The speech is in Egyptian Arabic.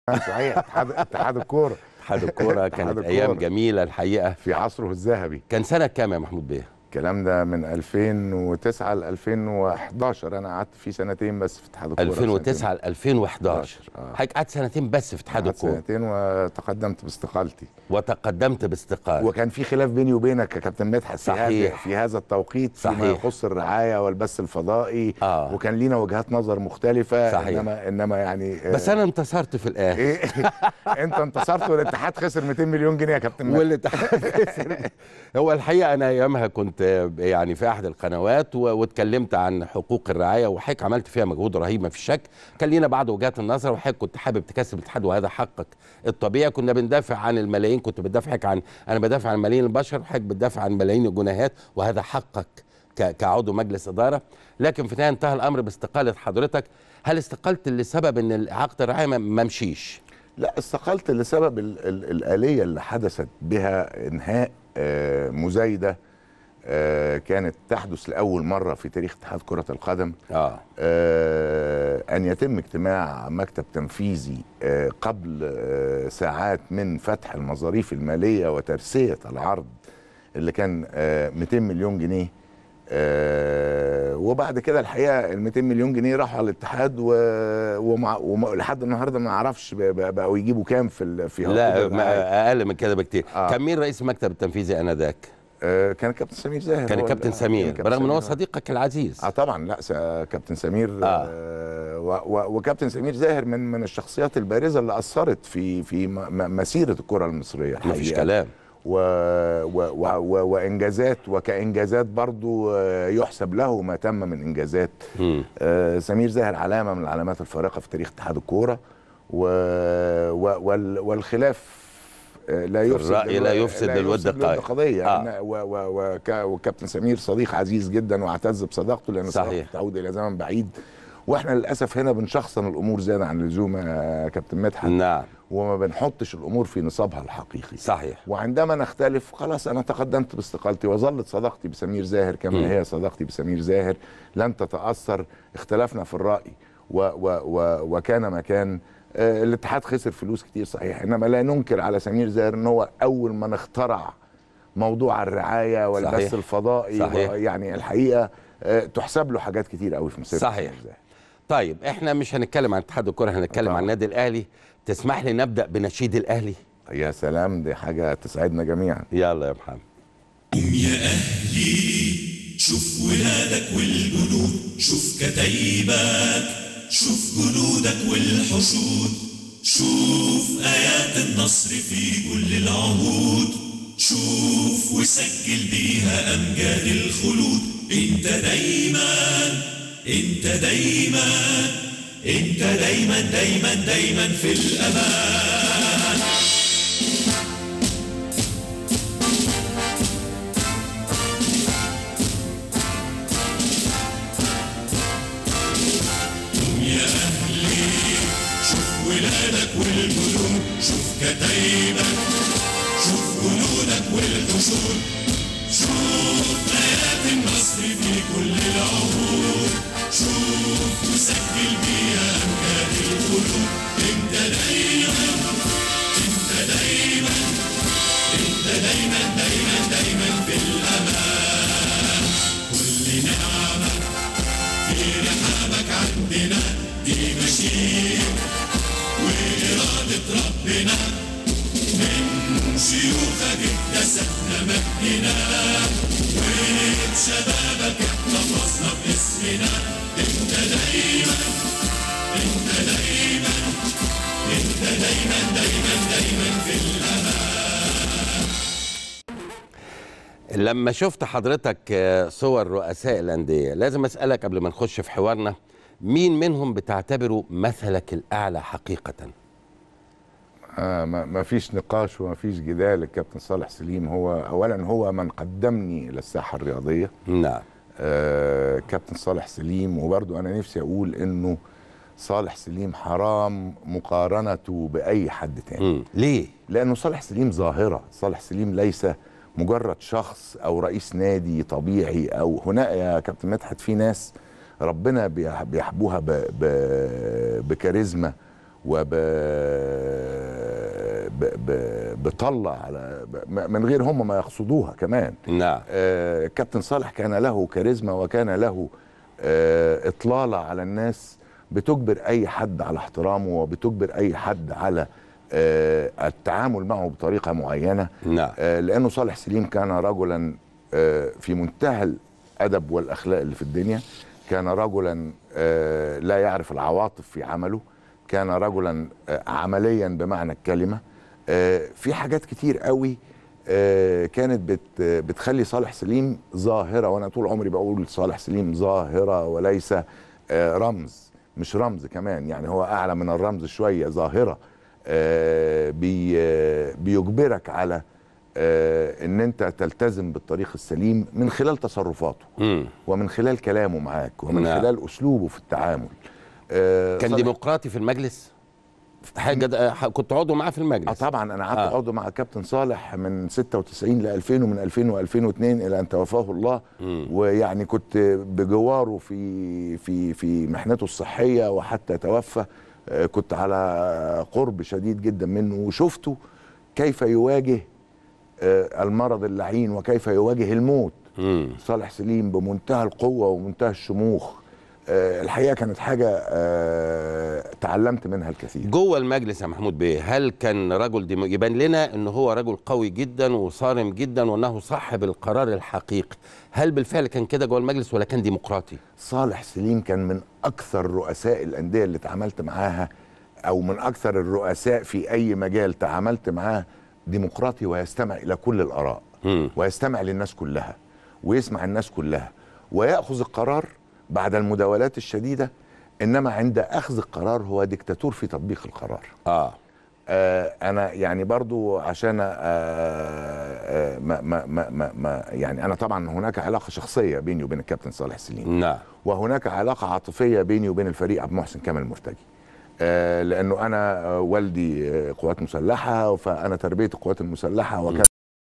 صحيح اتحاد اتحاد الكوره اتحاد الكوره اتحاد كانت الكورة. ايام جميله الحقيقه في عصره الذهبي كان سنه كام يا محمود بيه الكلام ده من 2009 ل 2011 انا قعدت فيه سنتين بس في اتحاد الكوره 2009 ل 2011 آه. حضرتك قعدت سنتين بس في اتحاد قعدت الكوره سنتين وتقدمت باستقالتي وتقدمت باستقالة وكان في خلاف بيني وبينك يا كابتن مدحت في هذا صحيح. في هذا التوقيت فيما صحيح. يخص الرعايه والبث الفضائي آه. وكان لينا وجهات نظر مختلفه صحيح. انما انما يعني آه، بس انا انتصرت في الاخر ايه انت انتصرت والاتحاد خسر 200 مليون جنيه يا كابتن مدحت والاتحاد خسر. هو الحقيقه انا ايامها كنت يعني في احد القنوات و- واتكلمت عن حقوق الرعايه وحضرتك عملت فيها مجهود رهيب ما فيش شك كان لينا بعض وجهات النظر وحضرتك كنت حابب تكسب الاتحاد وهذا حقك الطبيعي كنا بندافع عن الملايين كنت بتدافع حضرتك عن انا بدافع عن ملايين البشر وحضرتك بتدافع عن ملايين الجنيهات وهذا حقك ك- كعضو مجلس اداره لكن في النهايه انتهى الامر باستقاله حضرتك هل استقلت لسبب ان عقد الرعايه ما ما مشيش لا استقلت لسبب ال ال الآلية اللي حدثت بها إنهاء آه، مزايدة آه، كانت تحدث لأول مرة في تاريخ اتحاد كرة القدم اه آه، أن يتم اجتماع مكتب تنفيذي آه، قبل آه، ساعات من فتح المظاريف المالية وترسية العرض اللي كان آه، 200 مليون جنيه آه، وبعد كده الحقيقه ال 200 مليون جنيه راحوا على الاتحاد و... ومع... وما... لحد النهارده ما نعرفش ب- ب- بقوا يجيبوا كام في ال... في عقود لا الرعاية. ما اقل من كده بكتير آه. كان مين رئيس المكتب التنفيذي انذاك آه، كان كابتن سمير زاهر كان هو الكابتن اللي- سمير كان كابتن برغم ان هو سمير. صديقك العزيز اه طبعا لا س... كابتن سمير آه. آه. آه و... و... وكابتن سمير زاهر من من الشخصيات البارزه اللي اثرت في في م... م- مسيره الكره المصريه مفيش الحقيقة. كلام و... و... و... و... وانجازات وكانجازات برضو آه، يحسب له ما تم من انجازات مم. آه، سمير زاهر علامه من العلامات الفارقه في تاريخ اتحاد الكوره و... و... وال... والخلاف آه، لا يفسد الرأي لا يفسد للود قضية. قضيه آه. آه. و... و... وك... وكابتن سمير صديق عزيز جدا واعتز بصداقته لان صحيح. صداقته تعود الى زمن بعيد واحنا للاسف هنا بنشخصن الامور زياده عن اللزوم يا كابتن مدحت نعم وما بنحطش الامور في نصابها الحقيقي صحيح وعندما نختلف خلاص انا تقدمت باستقالتي وظلت صداقتي بسمير زاهر كما مم. هي صداقتي بسمير زاهر لن تتاثر اختلفنا في الراي و و و وكان ما كان آه الاتحاد خسر فلوس كتير صحيح انما لا ننكر على سمير زاهر ان هو اول من اخترع موضوع الرعايه والبث صحيح. الفضائي صحيح. يعني الحقيقه آه تحسب له حاجات كتير قوي في مسيرته صحيح. سمير زاهر. طيب احنا مش هنتكلم عن اتحاد الكره هنتكلم طبعا. عن النادي الاهلي تسمح لي نبدا بنشيد الاهلي يا سلام دي حاجه تسعدنا جميعا يلا يا محمد يا أهلي شوف ولادك والجنود شوف كتايبك شوف جنودك والحشود شوف آيات النصر في كل العهود شوف وسجل بيها أمجاد الخلود انت دايما انت دايما انت دايما دايما دايما في الأمان يا أهلي شوف ولادك والجنود شوف كتايبك شوف جنودك والحشود شوف آيات النصر في كل العهود شوف وسجل بيها أمجاد الخلود انت دايما انت دايما انت دايما دايما دايما في الأمان كل نعمة في رحابك عندنا دي مشيئة وإرادة ربنا من شيوخك اكتسبنا مجدنا وشبابك احتفظنا باسمنا انت دايما انت دايما انت دايما دايما دايما في الامان لما شفت حضرتك آه، صور رؤساء الانديه لازم اسالك قبل ما نخش في حوارنا مين منهم بتعتبره مثلك الاعلى حقيقه آه ما ما فيش نقاش وما فيش جدال الكابتن صالح سليم هو اولا هو من قدمني الى الساحه الرياضيه نعم آه كابتن صالح سليم وبرضو انا نفسي اقول انه صالح سليم حرام مقارنته باي حد تاني مم. ليه لانه صالح سليم ظاهره صالح سليم ليس مجرد شخص او رئيس نادي طبيعي او هنا يا كابتن مدحت في ناس ربنا بيح- بيحبوها ب- ب- بكاريزما وب ب... ب... بطلع على ب... من غير هم ما يقصدوها كمان نعم آه، كابتن صالح كان له كاريزما وكان له آه، اطلاله على الناس بتجبر اي حد على احترامه وبتجبر اي حد على آه، التعامل معه بطريقه معينه نعم آه، لانه صالح سليم كان رجلا آه، في منتهى الادب والاخلاق اللي في الدنيا كان رجلا آه، لا يعرف العواطف في عمله كان رجلا آه، عمليا بمعنى الكلمه آه، في حاجات كتير قوي آه، كانت بت بتخلي صالح سليم ظاهره وانا طول عمري بقول صالح سليم ظاهره وليس آه، رمز مش رمز كمان يعني هو اعلى من الرمز شويه ظاهره آه، بي آه، بيجبرك على آه، ان انت تلتزم بالطريق السليم من خلال تصرفاته مم. ومن خلال كلامه معاك ومن نعم. خلال اسلوبه في التعامل آه، كان صالح- ديمقراطي في المجلس حاجه ده- ح- كنت عضو معاه في اه المجلس طبعا انا قعدت آه. عضو مع كابتن صالح من 96 ل 2000 ومن 2000 و2002 الى ان توفاه الله مم. ويعني كنت بجواره في في في محنته الصحيه وحتى توفى آه، كنت على قرب شديد جدا منه وشفته كيف يواجه آه، المرض اللعين وكيف يواجه الموت مم. صالح سليم بمنتهى القوه ومنتهى الشموخ آه، الحقيقه كانت حاجه آه، تعلمت منها الكثير جوه المجلس يا محمود بيه هل كان رجل ديمو... يبان لنا ان هو رجل قوي جدا وصارم جدا وانه صاحب القرار الحقيقي هل بالفعل كان كده جوه المجلس ولا كان ديمقراطي صالح سليم كان من اكثر رؤساء الانديه اللي تعاملت معاها او من اكثر الرؤساء في اي مجال تعاملت معاه ديمقراطي ويستمع الى كل الاراء مم. ويستمع للناس كلها ويسمع الناس كلها وياخذ القرار بعد المداولات الشديده انما عند اخذ القرار هو ديكتاتور في تطبيق القرار اه آه انا يعني برضو عشان آه آه ما ما ما ما ما يعني انا طبعا هناك علاقه شخصيه بيني وبين الكابتن صالح سليم نعم وهناك علاقه عاطفيه بيني وبين الفريق عبد المحسن كامل مرتجي آه لانه انا آه والدي آه قوات مسلحه فانا تربيه القوات المسلحه وكان